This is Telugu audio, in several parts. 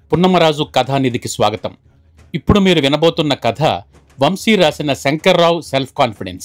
పున్నమరాజు కథానిధికి స్వాగతం ఇప్పుడు మీరు వినబోతున్న కథ వంశీ రాసిన శంకర్రావు సెల్ఫ్ కాన్ఫిడెన్స్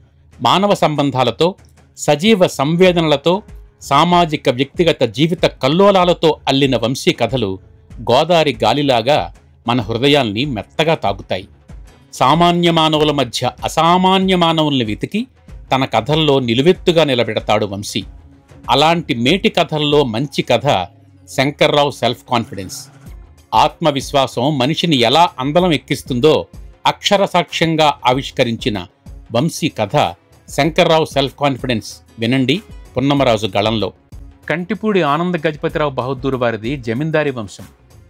మానవ సంబంధాలతో సజీవ సంవేదనలతో సామాజిక వ్యక్తిగత జీవిత కల్లోలాలతో అల్లిన వంశీ కథలు గోదారి గాలిలాగా మన హృదయాల్ని మెత్తగా తాగుతాయి సామాన్య మానవుల మధ్య అసామాన్య మానవుల్ని వెతికి తన కథల్లో నిలువెత్తుగా నిలబెడతాడు వంశీ అలాంటి మేటి కథల్లో మంచి కథ శంకర్రావు సెల్ఫ్ కాన్ఫిడెన్స్ ఆత్మవిశ్వాసం మనిషిని ఎలా అందలం ఎక్కిస్తుందో అక్షర సాక్ష్యంగా ఆవిష్కరించిన వంశీ కథ శంకర్రావు సెల్ఫ్ కాన్ఫిడెన్స్ వినండి పున్నమరాజు గళంలో కంటిపూడి ఆనంద గజపతిరావు బహదూర్ వారిది జమీందారీ వంశం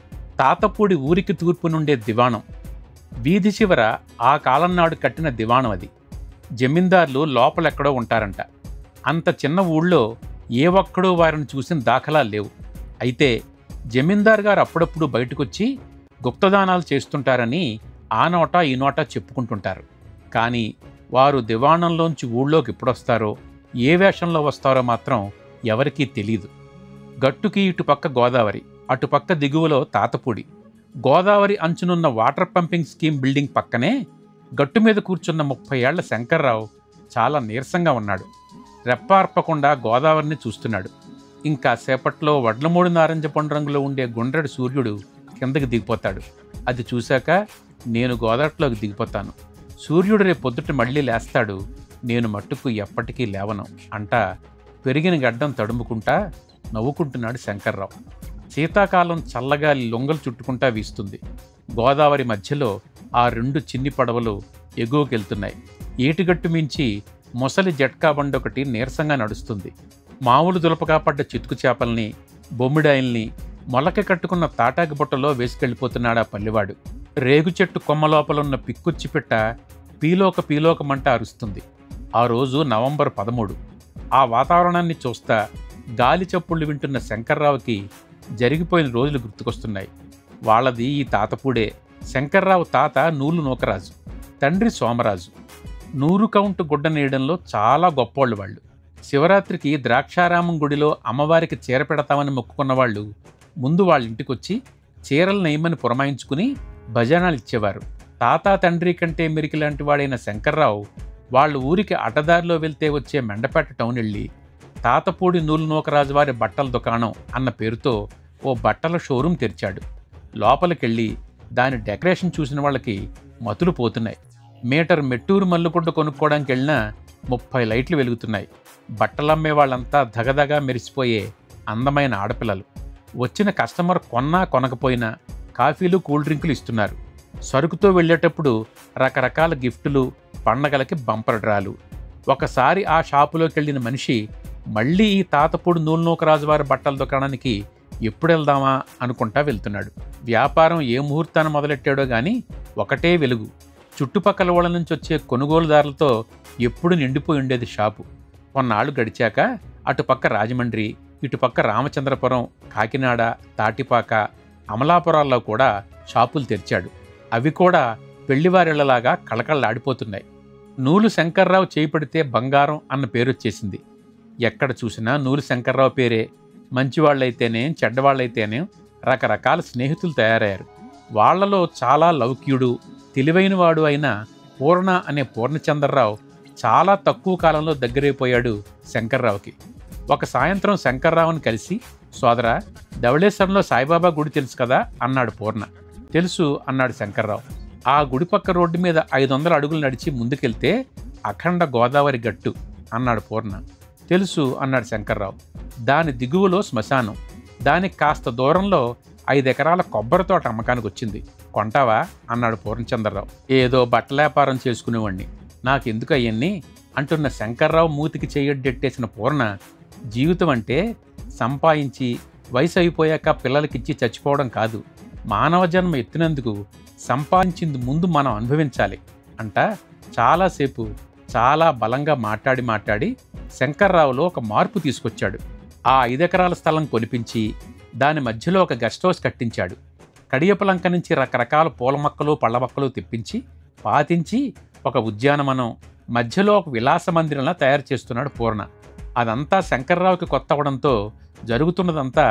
తాతపూడి ఊరికి తూర్పు నుండే దివాణం వీధి చివర ఆ కాలం నాడు కట్టిన దివాణం అది జమీందార్లు లోపలెక్కడో ఉంటారంట అంత చిన్న ఊళ్ళో ఏ ఒక్కడో వారిని చూసిన దాఖలాలు లేవు అయితే జమీందార్ గారు అప్పుడప్పుడు బయటకొచ్చి గుప్తదానాలు చేస్తుంటారని ఆ నోట ఈ నోట చెప్పుకుంటుంటారు కానీ వారు దివాణంలోంచి ఊళ్ళోకి ఎప్పుడొస్తారో ఏ వేషంలో వస్తారో మాత్రం ఎవరికీ తెలీదు గట్టుకి ఇటుపక్క గోదావరి అటుపక్క దిగువలో తాతపూడి గోదావరి అంచునున్న వాటర్ పంపింగ్ స్కీమ్ బిల్డింగ్ పక్కనే గట్టు మీద కూర్చున్న ముప్పై ఏళ్ల శంకర్రావు చాలా నీరసంగా ఉన్నాడు రెప్పార్పకుండా గోదావరిని చూస్తున్నాడు ఇంకా సేపట్లో వడ్లమూడి నారింజ పండు రంగులో ఉండే గుండ్రడి సూర్యుడు కిందకి దిగిపోతాడు అది చూశాక నేను గోదావరిలోకి దిగిపోతాను సూర్యుడు రేపు పొద్దుట మళ్ళీ లేస్తాడు నేను మట్టుకు ఎప్పటికీ లేవను అంటా పెరిగిన గడ్డం తడుముకుంటా నవ్వుకుంటున్నాడు శంకర్రావు శీతాకాలం చల్లగాలి లొంగలు చుట్టుకుంటా వీస్తుంది గోదావరి మధ్యలో ఆ రెండు చిన్ని పడవలు ఎగువకెళ్తున్నాయి ఏటిగట్టు మించి మొసలి జట్కా బండి ఒకటి నీరసంగా నడుస్తుంది మామూలు దులపగా పడ్డ చితుకు చేపల్ని బొమ్మిడాయిల్ని మొలక కట్టుకున్న తాటాకి బుట్టలో వేసుకెళ్ళిపోతున్నాడు ఆ పల్లెవాడు రేగు చెట్టు కొమ్మ లోపలున్న పిక్కుచ్చి పిట్ట పీలోక పీలోకమంట అరుస్తుంది ఆ రోజు నవంబర్ పదమూడు ఆ వాతావరణాన్ని చూస్తా గాలి చప్పుళ్ళు వింటున్న శంకర్రావుకి జరిగిపోయిన రోజులు గుర్తుకొస్తున్నాయి వాళ్ళది ఈ తాతపూడే శంకర్రావు తాత నూలు నూకరాజు తండ్రి సోమరాజు నూరు కౌంటు గుడ్డ నేయడంలో చాలా గొప్పోళ్ళు వాళ్ళు శివరాత్రికి ద్రాక్షారామం గుడిలో అమ్మవారికి చీర పెడతామని మొక్కుకున్న వాళ్ళు ముందు వాళ్ళ ఇంటికొచ్చి చీరలు నెయ్యమని పురమాయించుకుని భజనాలు ఇచ్చేవారు తాత తండ్రి కంటే మెరికి లాంటి వాడైన శంకర్రావు వాళ్ళ ఊరికి అడ్డదారిలో వెళ్తే వచ్చే మెండపేట టౌన్ వెళ్ళి తాతపూడి నూలు నూకరాజు వారి బట్టల దుకాణం అన్న పేరుతో ఓ బట్టల షోరూం తెరిచాడు లోపలికెళ్ళి దాని డెకరేషన్ చూసిన వాళ్ళకి మతులు పోతున్నాయి మీటర్ మెట్టూరు మల్లుకుంట కొనుక్కోవడానికి వెళ్ళినా ముప్పై లైట్లు వెలుగుతున్నాయి బట్టలమ్మే వాళ్ళంతా దగదగా మెరిసిపోయే అందమైన ఆడపిల్లలు వచ్చిన కస్టమర్ కొన్నా కొనకపోయినా కాఫీలు కూల్ డ్రింకులు ఇస్తున్నారు సరుకుతో వెళ్ళేటప్పుడు రకరకాల గిఫ్టులు పండగలకి బంపర్ డ్రాలు ఒకసారి ఆ షాపులోకి వెళ్ళిన మనిషి మళ్ళీ ఈ తాతపూడి నూలునూకరాజు వారి బట్టల దుకాణానికి ఎప్పుడు వెళ్దామా అనుకుంటా వెళ్తున్నాడు వ్యాపారం ఏ ముహూర్తాన్ని మొదలెట్టాడో గాని ఒకటే వెలుగు చుట్టుపక్కల వాళ్ళ నుంచి వచ్చే కొనుగోలుదారులతో ఎప్పుడు నిండిపోయి ఉండేది షాపు కొన్నాళ్ళు గడిచాక అటుపక్క రాజమండ్రి ఇటుపక్క రామచంద్రపురం కాకినాడ తాటిపాక అమలాపురాల్లో కూడా షాపులు తెరిచాడు అవి కూడా పెళ్లివారిళ్లలాగా కళకళలాడిపోతున్నాయి నూలు శంకర్రావు చేయిపడితే బంగారం అన్న పేరు వచ్చేసింది ఎక్కడ చూసినా నూలు శంకర్రావు పేరే మంచివాళ్ళైతేనే చెడ్డవాళ్ళైతేనే రకరకాల స్నేహితులు తయారయ్యారు వాళ్లలో చాలా లౌక్యుడు తెలివైనవాడు అయిన పూర్ణ అనే పూర్ణచంద్రరావు చాలా తక్కువ కాలంలో దగ్గరైపోయాడు శంకర్రావుకి ఒక సాయంత్రం శంకర్రావుని కలిసి సోదరా ధవళేశ్వరంలో సాయిబాబా గుడి తెలుసు కదా అన్నాడు పూర్ణ తెలుసు అన్నాడు శంకర్రావు ఆ గుడి పక్క రోడ్డు మీద ఐదు వందల అడుగులు నడిచి ముందుకెళ్తే అఖండ గోదావరి గట్టు అన్నాడు పూర్ణ తెలుసు అన్నాడు శంకర్రావు దాని దిగువలో శ్మశానం దానికి కాస్త దూరంలో ఐదు ఎకరాల కొబ్బరి తోట అమ్మకానికి వచ్చింది కొంటావా అన్నాడు పూర్ణచంద్రరావు ఏదో బట్టల వ్యాపారం చేసుకునేవాణ్ణి నాకెందుకు అయ్యన్ని అంటున్న శంకర్రావు మూతికి చేయడ్డెట్టేసిన పూర్ణ జీవితం అంటే సంపాదించి వయసు అయిపోయాక పిల్లలకిచ్చి చచ్చిపోవడం కాదు మానవ జన్మ ఎత్తినందుకు సంపాదించింది ముందు మనం అనుభవించాలి అంట చాలాసేపు చాలా బలంగా మాట్లాడి మాట్లాడి శంకర్రావులో ఒక మార్పు తీసుకొచ్చాడు ఆ ఐదెకరాల స్థలం కొనిపించి దాని మధ్యలో ఒక గెస్ట్ హౌస్ కట్టించాడు కడియపలంక నుంచి రకరకాల పూల మొక్కలు పళ్ళ మొక్కలు తెప్పించి పాతించి ఒక ఉద్యానవనం మధ్యలో ఒక విలాస మందిరంలా తయారు చేస్తున్నాడు పూర్ణ అదంతా శంకర్రావుకి కొత్త అవడంతో జరుగుతున్నదంతా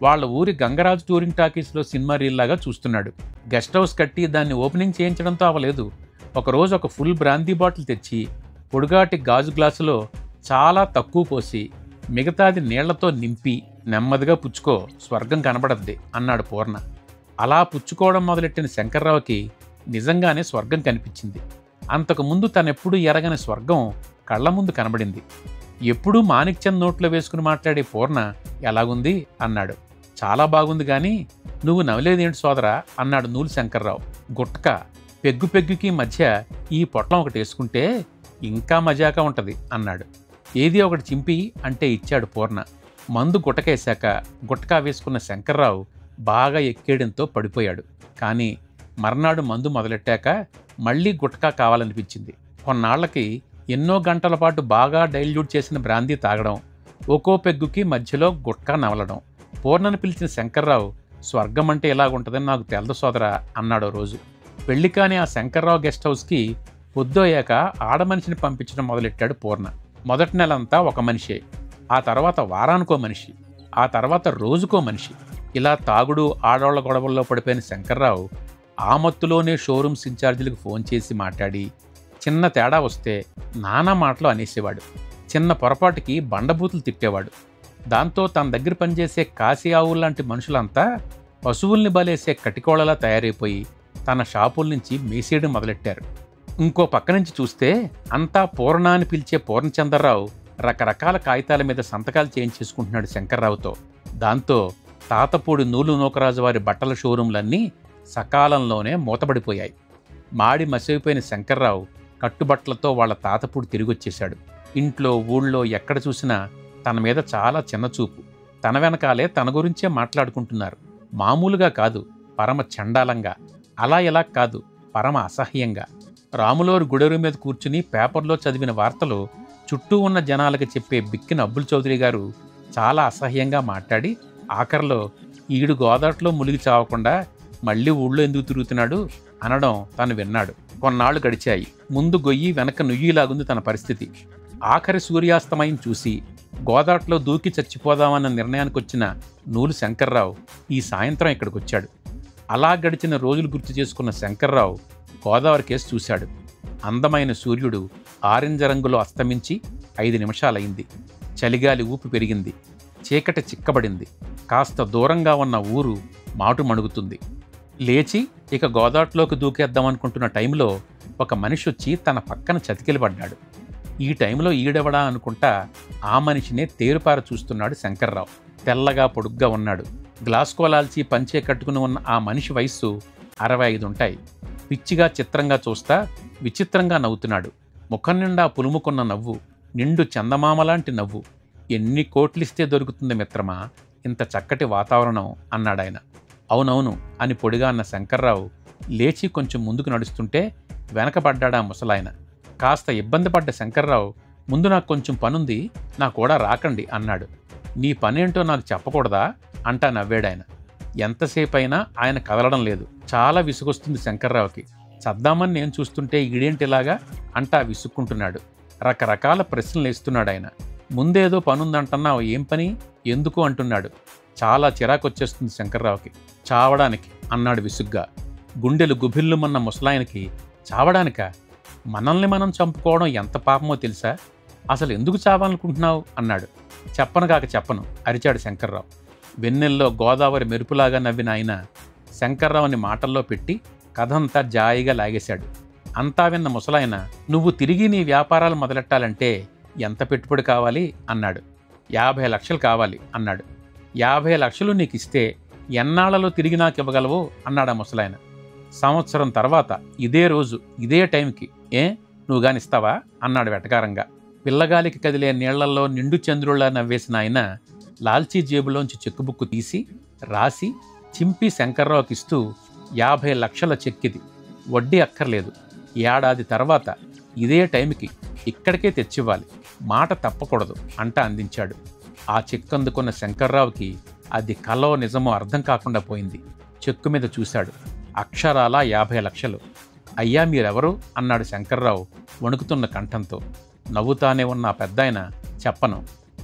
వాళ్ళ ఊరి గంగరాజు టూరింగ్ టాకీస్లో సినిమా రీల్లాగా చూస్తున్నాడు గెస్ట్ హౌస్ కట్టి దాన్ని ఓపెనింగ్ చేయించడంతో అవ్వలేదు ఒకరోజు ఒక ఫుల్ బ్రాందీ బాటిల్ తెచ్చి పొడుగాటి గాజు గ్లాసులో చాలా తక్కువ పోసి మిగతాది నీళ్లతో నింపి నెమ్మదిగా పుచ్చుకో స్వర్గం కనబడద్ది అన్నాడు పూర్ణ అలా పుచ్చుకోవడం మొదలెట్టిన శంకర్రావుకి నిజంగానే స్వర్గం కనిపించింది అంతకుముందు తనెప్పుడూ ఎరగని స్వర్గం కళ్ళ ముందు కనబడింది ఎప్పుడూ మాణిక్చంద్ నోట్లో వేసుకుని మాట్లాడే పూర్ణ ఎలాగుంది అన్నాడు చాలా బాగుంది కానీ నువ్వు నవ్వలేదేంటి సోదరా అన్నాడు నూలు శంకర్రావు గుట్క పెగ్గు పెగ్గుకి మధ్య ఈ పొట్లం ఒకటి వేసుకుంటే ఇంకా మజాగా ఉంటది అన్నాడు ఏది ఒకటి చింపి అంటే ఇచ్చాడు పూర్ణ మందు గుట్టకేశాక గుట్టకా వేసుకున్న శంకర్రావు బాగా ఎక్కేయడంతో పడిపోయాడు కానీ మర్నాడు మందు మొదలెట్టాక మళ్ళీ గుట్టకా కావాలనిపించింది కొన్నాళ్లకి ఎన్నో గంటల పాటు బాగా డైల్యూట్ చేసిన బ్రాందీ తాగడం ఒక్కో పెగ్గుకి మధ్యలో గుట్కా నవలడం పూర్ణను పిలిచిన శంకర్రావు స్వర్గం అంటే ఎలాగుంటుందని నాకు తెలదు సోదరా అన్నాడు రోజు పెళ్లి కాని ఆ శంకర్రావు గెస్ట్ హౌస్కి పొద్దోయాక ఆడమనిషిని పంపించడం మొదలెట్టాడు పూర్ణ మొదటి నెలంతా ఒక మనిషే ఆ తర్వాత వారానికో మనిషి ఆ తర్వాత రోజుకో మనిషి ఇలా తాగుడు ఆడవాళ్ల గొడవల్లో పడిపోయిన శంకర్రావు ఆ మత్తులోనే షోరూమ్స్ ఇన్ఛార్జీలకు ఫోన్ చేసి మాట్లాడి చిన్న తేడా వస్తే నానా మాటలు అనేసేవాడు చిన్న పొరపాటుకి బండబూతులు తిట్టేవాడు దాంతో తన దగ్గర పనిచేసే కాశీ ఆవులు లాంటి మనుషులంతా పశువుల్ని బలేసే కటికోళలా తయారైపోయి తన షాపుల నుంచి మేసేయడం మొదలెట్టారు ఇంకో పక్క నుంచి చూస్తే అంతా పూర్ణ అని పిలిచే పూర్ణచంద్రరావు రకరకాల కాగితాల మీద సంతకాలు చేయించేసుకుంటున్నాడు శంకర్రావుతో దాంతో తాతపూడి నూలు నూకరాజు వారి బట్టల షోరూంలన్నీ సకాలంలోనే మూతబడిపోయాయి మాడి మసిగిపోయిన శంకర్రావు కట్టుబట్టలతో వాళ్ళ తాతపూడి తిరిగొచ్చేశాడు ఇంట్లో ఊళ్ళో ఎక్కడ చూసినా తన మీద చాలా చిన్న చూపు తన వెనకాలే తన గురించే మాట్లాడుకుంటున్నారు మామూలుగా కాదు పరమ చండాలంగా అలా ఎలా కాదు పరమ అసహ్యంగా రాములోరు గుడెరు మీద కూర్చుని పేపర్లో చదివిన వార్తలు చుట్టూ ఉన్న జనాలకు చెప్పే బిక్కిన అబ్బుల్ చౌదరి గారు చాలా అసహ్యంగా మాట్లాడి ఆఖరిలో ఈడు గోదాట్లో మునిగి చావకుండా మళ్ళీ ఊళ్ళో ఎందుకు తిరుగుతున్నాడు అనడం తను విన్నాడు కొన్నాళ్లు గడిచాయి ముందు గొయ్యి వెనక నుయ్యిలాగుంది తన పరిస్థితి ఆఖరి సూర్యాస్తమయం చూసి గోదాట్లో దూకి చచ్చిపోదామన్న నిర్ణయానికి వచ్చిన నూలు శంకర్రావు ఈ సాయంత్రం ఇక్కడికి వచ్చాడు అలా గడిచిన రోజులు గుర్తు చేసుకున్న శంకర్రావు గోదావరి కేసు చూశాడు అందమైన సూర్యుడు ఆరెంజ రంగులో అస్తమించి ఐదు నిమిషాలైంది చలిగాలి ఊపి పెరిగింది చీకటి చిక్కబడింది కాస్త దూరంగా ఉన్న ఊరు మాటు మణుగుతుంది లేచి ఇక గోదాట్లోకి దూకేద్దామనుకుంటున్న టైంలో ఒక మనిషి వచ్చి తన పక్కన చతికిలి పడ్డాడు ఈ టైంలో ఈడెవడా అనుకుంటా ఆ మనిషినే తేరుపార చూస్తున్నాడు శంకర్రావు తెల్లగా పొడుగ్గా ఉన్నాడు గ్లాస్ కోలాల్చి పంచే కట్టుకుని ఉన్న ఆ మనిషి వయస్సు అరవై ఐదు ఉంటాయి పిచ్చిగా చిత్రంగా చూస్తా విచిత్రంగా నవ్వుతున్నాడు ముఖం నిండా పులుముకున్న నవ్వు నిండు చందమామలాంటి నవ్వు ఎన్ని కోట్లిస్తే దొరుకుతుంది మిత్రమా ఇంత చక్కటి వాతావరణం అన్నాడాయన అవునవును అని పొడిగా అన్న శంకర్రావు లేచి కొంచెం ముందుకు నడుస్తుంటే వెనకబడ్డాడా ముసలాయన కాస్త ఇబ్బంది పడ్డ శంకర్రావు ముందు నాకు కొంచెం పనుంది నా కూడా రాకండి అన్నాడు నీ పనేంటో నాకు చెప్పకూడదా అంటా నవ్వాడాయన ఎంతసేపైనా ఆయన కదలడం లేదు చాలా విసుగొస్తుంది శంకర్రావుకి చద్దామని నేను చూస్తుంటే ఈడేంటిలాగా అంటా విసుక్కుంటున్నాడు రకరకాల ప్రశ్నలు వేస్తున్నాడు ఆయన ముందేదో పనుందంటున్నావు ఏం పని ఎందుకు అంటున్నాడు చాలా చిరాకొచ్చేస్తుంది శంకర్రావుకి చావడానికి అన్నాడు విసుగ్గా గుండెలు గుభిల్లుమన్న ముసలాయనకి చావడానికా మనల్ని మనం చంపుకోవడం ఎంత పాపమో తెలుసా అసలు ఎందుకు చావాలనుకుంటున్నావు అన్నాడు చెప్పను కాక చెప్పను అరిచాడు శంకర్రావు వెన్నెల్లో గోదావరి మెరుపులాగా నవ్విన ఆయన శంకర్రావుని మాటల్లో పెట్టి కథంతా జాయిగా లాగేశాడు అంతా విన్న ముసలాయన నువ్వు తిరిగి నీ వ్యాపారాలు మొదలెట్టాలంటే ఎంత పెట్టుబడి కావాలి అన్నాడు యాభై లక్షలు కావాలి అన్నాడు యాభై లక్షలు నీకు ఇస్తే ఎన్నాళ్లలో తిరిగి నాకు ఇవ్వగలవు అన్నాడు ఆ ముసలాయన సంవత్సరం తర్వాత ఇదే రోజు ఇదే టైంకి ఏ నువ్వు గానిస్తావా అన్నాడు వెటకారంగా పిల్లగాలికి కదిలే నీళ్లలో నిండు చంద్రుల్లా నవ్వేసిన ఆయన లాల్చీ జేబులోంచి చెక్కుబుక్కు తీసి రాసి చింపి శంకర్రావుకి ఇస్తూ యాభై లక్షల చెక్కిది వడ్డీ అక్కర్లేదు ఏడాది తర్వాత ఇదే టైంకి ఇక్కడికే తెచ్చివ్వాలి మాట తప్పకూడదు అంట అందించాడు ఆ చెక్కు అందుకున్న శంకర్రావుకి అది కలో నిజమో అర్థం కాకుండా పోయింది చెక్కు మీద చూశాడు అక్షరాల యాభై లక్షలు అయ్యా మీరెవరు అన్నాడు శంకర్రావు వణుకుతున్న కంఠంతో నవ్వుతానే ఉన్న ఆ పెద్దాయన చెప్పను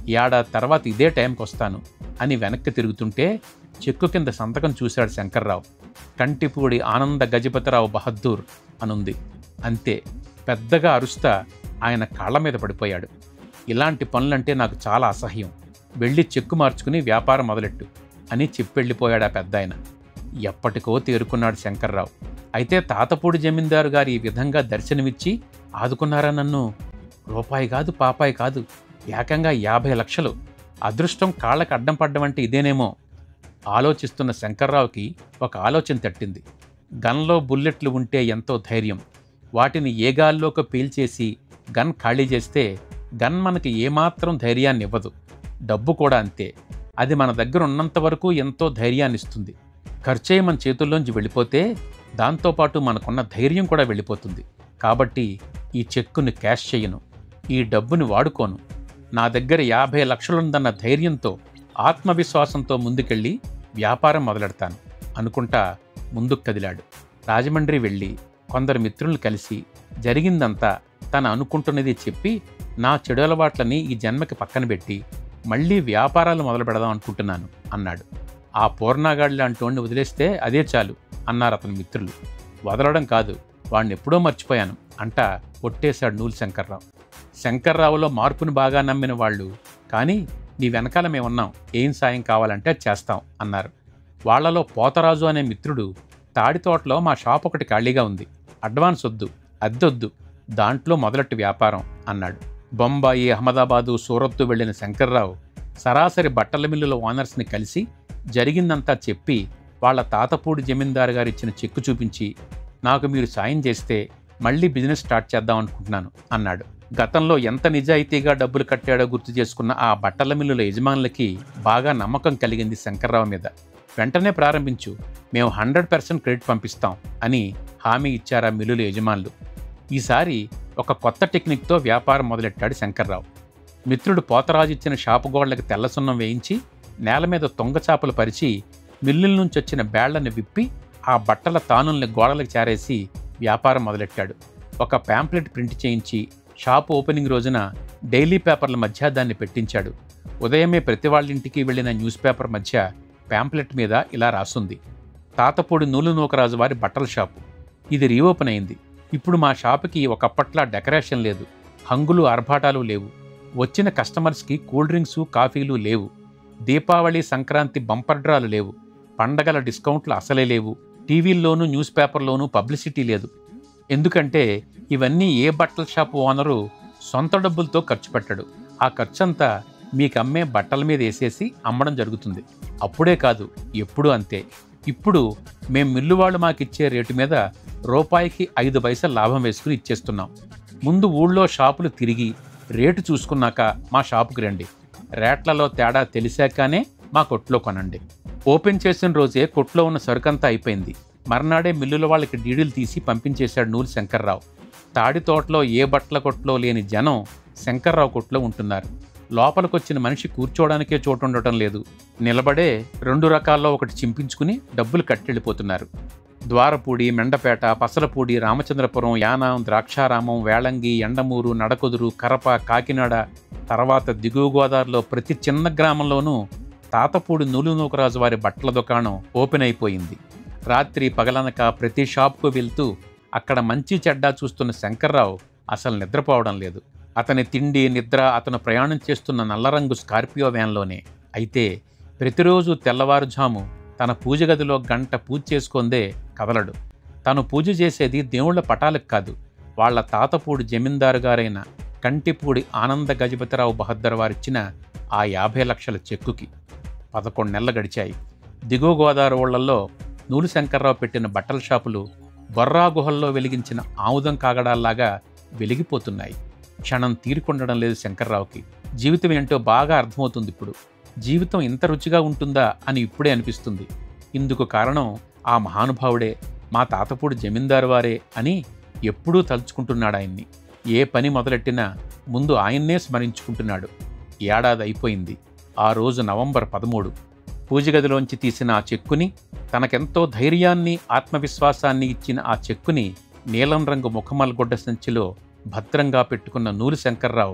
ఏడాది తర్వాత ఇదే టైంకి వస్తాను అని వెనక్కి తిరుగుతుంటే చెక్కు కింద సంతకం చూశాడు శంకర్రావు కంటిపూడి ఆనంద గజపతిరావు బహద్దూర్ అనుంది అంతే పెద్దగా అరుస్తా ఆయన కాళ్ళ మీద పడిపోయాడు ఇలాంటి పనులంటే నాకు చాలా అసహ్యం వెళ్ళి చెక్కు మార్చుకుని వ్యాపారం మొదలెట్టు అని చెప్పెళ్ళిపోయాడు ఆ పెద్ద ఆయన ఎప్పటికో తేరుకున్నాడు శంకర్రావు అయితే తాతపూడి జమీందారు గారు ఈ విధంగా దర్శనమిచ్చి ఆదుకున్నారా నన్ను రూపాయి కాదు పాపాయి కాదు ఏకంగా యాభై లక్షలు అదృష్టం కాళ్ళకు అడ్డం పడ్డం అంటే ఇదేనేమో ఆలోచిస్తున్న శంకర్రావుకి ఒక ఆలోచన తట్టింది గన్లో బుల్లెట్లు ఉంటే ఎంతో ధైర్యం వాటిని ఏ గాల్లోకి పీల్చేసి గన్ ఖాళీ చేస్తే గన్ మనకి ఏమాత్రం ధైర్యాన్ని ఇవ్వదు డబ్బు కూడా అంతే అది మన దగ్గర ఉన్నంత వరకు ఎంతో ధైర్యాన్ని ఇస్తుంది ఖర్చే మన చేతుల్లోంచి వెళ్ళిపోతే దాంతోపాటు మనకున్న ధైర్యం కూడా వెళ్ళిపోతుంది కాబట్టి ఈ చెక్కుని క్యాష్ చేయను ఈ డబ్బుని వాడుకోను నా దగ్గర యాభై లక్షలుందన్న ధైర్యంతో ఆత్మవిశ్వాసంతో ముందుకెళ్ళి వ్యాపారం మొదలెడతాను అనుకుంటా ముందుకు కదిలాడు రాజమండ్రి వెళ్ళి కొందరు మిత్రులను కలిసి జరిగిందంతా తను అనుకుంటున్నది చెప్పి నా చెడు అలవాట్లని ఈ జన్మకి పక్కన పెట్టి మళ్ళీ వ్యాపారాలు మొదలు పెడదాం అనుకుంటున్నాను అన్నాడు ఆ పూర్ణాగాడి లాంటి వాడిని వదిలేస్తే అదే చాలు అన్నారు అతని మిత్రులు వదలడం కాదు వాడిని ఎప్పుడో మర్చిపోయాను అంటా కొట్టేశాడు నూలు శంకర్రావు శంకర్రావులో మార్పును బాగా నమ్మిన వాళ్ళు కానీ నీ వెనకాల మేమున్నాం ఏం సాయం కావాలంటే అది చేస్తాం అన్నారు వాళ్లలో పోతరాజు అనే మిత్రుడు తాడి తోటలో మా షాప్ ఒకటి ఖాళీగా ఉంది అడ్వాన్స్ వద్దు అద్దొద్దు దాంట్లో మొదలెట్టు వ్యాపారం అన్నాడు బొంబాయి అహ్మదాబాదు సూరత్తు వెళ్ళిన శంకర్రావు సరాసరి బట్టల మిల్లుల ఓనర్స్ని కలిసి జరిగిందంతా చెప్పి వాళ్ళ తాతపూడి జమీందారు గారు ఇచ్చిన చెక్కు చూపించి నాకు మీరు సాయం చేస్తే మళ్ళీ బిజినెస్ స్టార్ట్ చేద్దాం అనుకుంటున్నాను అన్నాడు గతంలో ఎంత నిజాయితీగా డబ్బులు కట్టాడో గుర్తు చేసుకున్న ఆ బట్టల మిల్లుల యజమానులకి బాగా నమ్మకం కలిగింది శంకర్రావు మీద వెంటనే ప్రారంభించు మేము హండ్రెడ్ పర్సెంట్ క్రెడిట్ పంపిస్తాం అని హామీ ఇచ్చారు ఆ మిల్లుల యజమానులు ఈసారి ఒక కొత్త టెక్నిక్తో వ్యాపారం మొదలెట్టాడు శంకర్రావు మిత్రుడు పోతరాజు ఇచ్చిన షాపు గోడలకు తెల్ల సున్నం వేయించి నేల మీద తొంగచాపలు పరిచి మిల్లుల నుంచి వచ్చిన బేళ్లను విప్పి ఆ బట్టల తానుల్ని గోడలకు చేరేసి వ్యాపారం మొదలెట్టాడు ఒక ప్యాంప్లెట్ ప్రింట్ చేయించి షాప్ ఓపెనింగ్ రోజున డైలీ పేపర్ల మధ్య దాన్ని పెట్టించాడు ఉదయమే ప్రతి వాళ్ళ ఇంటికి వెళ్ళిన న్యూస్ పేపర్ మధ్య ప్యాంప్లెట్ మీద ఇలా రాసుంది తాతపూడి నూలు నూకరాజు వారి బట్టల షాపు ఇది రీఓపెన్ అయింది ఇప్పుడు మా షాపుకి ఒకప్పట్లా డెకరేషన్ లేదు హంగులు ఆర్భాటాలు లేవు వచ్చిన కస్టమర్స్కి కూల్ డ్రింక్స్ కాఫీలు లేవు దీపావళి సంక్రాంతి బంపర్ డ్రాలు లేవు పండగల డిస్కౌంట్లు అసలే లేవు టీవీల్లోనూ న్యూస్ పేపర్లోనూ పబ్లిసిటీ లేదు ఎందుకంటే ఇవన్నీ ఏ బట్టల షాప్ ఓనరు సొంత డబ్బులతో ఖర్చు పెట్టాడు ఆ ఖర్చంతా మీకు అమ్మే బట్టల మీద వేసేసి అమ్మడం జరుగుతుంది అప్పుడే కాదు ఎప్పుడూ అంతే ఇప్పుడు మేం మిల్లు వాళ్ళు మాకిచ్చే రేటు మీద రూపాయికి ఐదు పైసలు లాభం వేసుకుని ఇచ్చేస్తున్నాం ముందు ఊళ్ళో షాపులు తిరిగి రేటు చూసుకున్నాక మా షాపుకి రండి రేట్లలో తేడా తెలిసాకనే మా కొట్లో కొనండి ఓపెన్ చేసిన రోజే కొట్లో ఉన్న సరుకంతా అయిపోయింది మర్నాడే మిల్లుల వాళ్ళకి డీడీలు తీసి పంపించేశాడు నూలు శంకర్రావు తాడి తోటలో ఏ బట్టల కొట్లో లేని జనం శంకర్రావు కొట్లో ఉంటున్నారు లోపలికొచ్చిన మనిషి కూర్చోవడానికే చోటు ఉండటం లేదు నిలబడే రెండు రకాల్లో ఒకటి చింపించుకుని డబ్బులు కట్టెళ్ళిపోతున్నారు ద్వారపూడి మెండపేట పసలపూడి రామచంద్రపురం యానాం ద్రాక్షారామం వేళంగి ఎండమూరు నడకొదురు కరప కాకినాడ తర్వాత దిగువ గోదావరిలో ప్రతి చిన్న గ్రామంలోనూ తాతపూడి నూలు నూకరాజు వారి బట్టల దుకాణం ఓపెన్ అయిపోయింది రాత్రి పగలనక ప్రతి షాప్కు వెళ్తూ అక్కడ మంచి చెడ్డా చూస్తున్న శంకర్రావు అసలు నిద్రపోవడం లేదు అతని తిండి నిద్ర అతను ప్రయాణం చేస్తున్న నల్లరంగు స్కార్పియో వ్యాన్లోనే అయితే ప్రతిరోజు తెల్లవారుజాము తన పూజ గదిలో గంట పూజ చేసుకుందే కదలడు తను పూజ చేసేది దేవుళ్ళ పటాలకు కాదు వాళ్ళ తాతపూడి జమీందారు గారైన కంటిపూడి ఆనంద గజపతిరావు బహద్దర్ వారిచ్చిన ఆ యాభై లక్షల చెక్కుకి పదకొండు నెలలు గడిచాయి దిగువ గోదావరి ఊళ్ళల్లో నూలు శంకర్రావు పెట్టిన బట్టల షాపులు బొర్రా గుహల్లో వెలిగించిన ఆముదం కాగడాల్లాగా వెలిగిపోతున్నాయి క్షణం తీరుకుండడం లేదు శంకర్రావుకి జీవితం ఏంటో బాగా అర్థమవుతుంది ఇప్పుడు జీవితం ఇంత రుచిగా ఉంటుందా అని ఇప్పుడే అనిపిస్తుంది ఇందుకు కారణం ఆ మహానుభావుడే మా తాతపూడి జమీందారు వారే అని ఎప్పుడూ తలుచుకుంటున్నాడు ఆయన్ని ఏ పని మొదలెట్టినా ముందు ఆయన్నే స్మరించుకుంటున్నాడు ఏడాది అయిపోయింది ఆ రోజు నవంబర్ పదమూడు పూజగదిలోంచి తీసిన ఆ చెక్కుని తనకెంతో ధైర్యాన్ని ఆత్మవిశ్వాసాన్ని ఇచ్చిన ఆ చెక్కుని నీలం రంగు ముఖమల్గొడ్డ సంచిలో భద్రంగా పెట్టుకున్న నూలు శంకర్రావు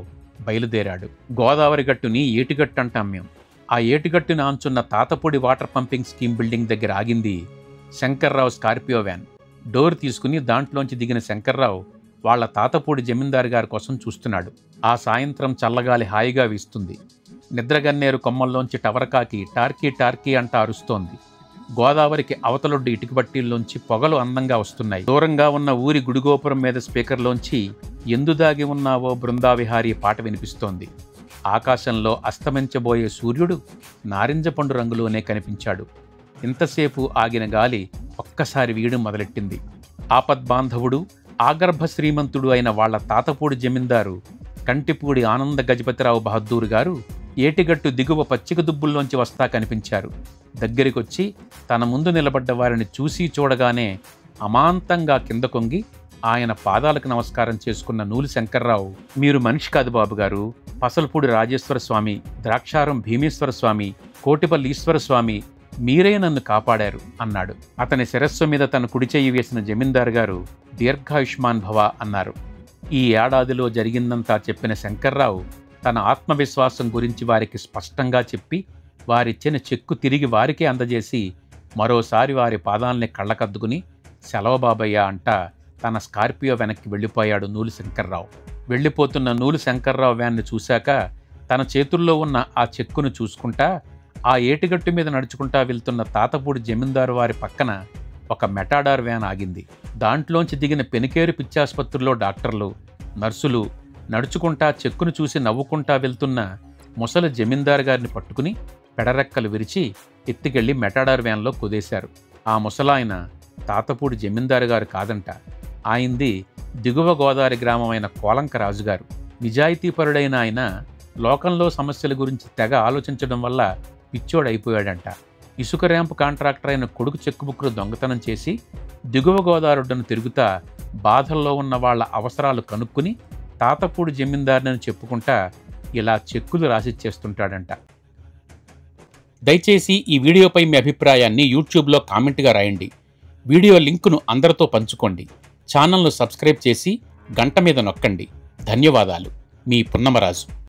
బయలుదేరాడు గోదావరి గట్టుని ఏటిగట్టు అంటాం మేము ఆ ఏటిగట్టుని ఆంచున్న Tatapudi water pumping scheme building దగ్గర ఆగింది శంకర్రావు స్కార్పియో వ్యాన్ డోర్ తీసుకుని దాంట్లోంచి దిగిన శంకర్రావు వాళ్ళ తాతపూడి జమీందారు గారి కోసం చూస్తున్నాడు ఆ సాయంత్రం చల్లగాలి హాయిగా వీస్తుంది నిద్రగన్నేరు కొమ్మల్లోంచి టవరకాకి టార్కీ టార్కీ అంట అరుస్తోంది గోదావరికి అవతలొడ్డు ఇటుక బట్టీల్లోంచి పొగలు అందంగా వస్తున్నాయి దూరంగా ఉన్న ఊరి గుడిగోపురం మీద స్పీకర్లోంచి ఎందు దాగి ఉన్నావో బృందావిహారీ పాట వినిపిస్తోంది ఆకాశంలో అస్తమించబోయే సూర్యుడు నారింజ పండు రంగులోనే కనిపించాడు ఇంతసేపు ఆగిన గాలి ఒక్కసారి వీయడం మొదలెట్టింది ఆపద్బాంధవుడు ఆగర్భ శ్రీమంతుడు అయిన వాళ్ళ తాతపూడి జమీందారు కంటిపూడి ఆనంద గజపతిరావు బహద్దూరు గారు ఏటిగట్టు దిగువ పచ్చిక దుబ్బుల్లోంచి వస్తా కనిపించారు దగ్గరికొచ్చి తన ముందు నిలబడ్డ వారిని చూసి చూడగానే అమాంతంగా కింద కొంగి ఆయన పాదాలకు నమస్కారం చేసుకున్న నూలు శంకర్రావు మీరు మనిషి కాదు బాబు గారు పసలపూడి రాజేశ్వర స్వామి ద్రాక్షారం భీమేశ్వర స్వామి కోటిపల్లి ఈశ్వర స్వామి మీరే నన్ను కాపాడారు అన్నాడు అతని శిరస్సు మీద తన కుడి చెయ్యి వేసిన జమీందారు గారు దీర్ఘాయుష్మాన్ భవ అన్నారు ఈ ఏడాదిలో జరిగిందంతా చెప్పిన శంకర్రావు తన ఆత్మవిశ్వాసం గురించి వారికి స్పష్టంగా చెప్పి వారిచ్చిన చెక్కు తిరిగి వారికే అందజేసి మరోసారి వారి పాదాల్ని కళ్ళకద్దుకుని సెలవు బాబయ్య అంట తన స్కార్పియో వెనక్కి వెళ్ళిపోయాడు నూలు శంకర్రావు వెళ్ళిపోతున్న నూలు శంకర్రావు వ్యాన్ని చూశాక తన చేతుల్లో ఉన్న ఆ చెక్కును చూసుకుంటా ఆ ఏటిగట్టు మీద నడుచుకుంటా వెళ్తున్న తాతపూడి జమీందారు వారి పక్కన ఒక మెటాడార్ వ్యాన్ ఆగింది దాంట్లోంచి దిగిన పెనికేరు పిచ్చాసుపత్రిలో డాక్టర్లు నర్సులు నడుచుకుంటా చెక్కును చూసి నవ్వుకుంటా వెళ్తున్న ముసలి జమీందారు గారిని పట్టుకుని పెడరెక్కలు విరిచి ఎత్తికెళ్లి మెటాడార్ వ్యాన్లో కుదేశారు ఆ ముసలాయన తాతపూడి జమీందారు గారు కాదంట ఆయింది దిగువ గోదావరి గ్రామమైన కోలంక రాజుగారు నిజాయితీపరుడైన ఆయన లోకంలో సమస్యల గురించి తెగ ఆలోచించడం వల్ల పిచ్చోడైపోయాడంట ఇసుక ర్యాంపు కాంట్రాక్టర్ అయిన కొడుకు చెక్కుబుక్కులు దొంగతనం చేసి దిగువ గోదావరిడ్డను తిరుగుతా బాధల్లో ఉన్న వాళ్ళ అవసరాలు కనుక్కుని తాతపూడి జమీందారుని చెప్పుకుంటా ఇలా చెక్కులు రాసిచ్చేస్తుంటాడంట దయచేసి ఈ వీడియోపై మీ అభిప్రాయాన్ని యూట్యూబ్లో కామెంట్గా రాయండి వీడియో లింకును అందరితో పంచుకోండి ఛానల్ను సబ్స్క్రైబ్ చేసి గంట మీద నొక్కండి ధన్యవాదాలు మీ పున్నమరాజు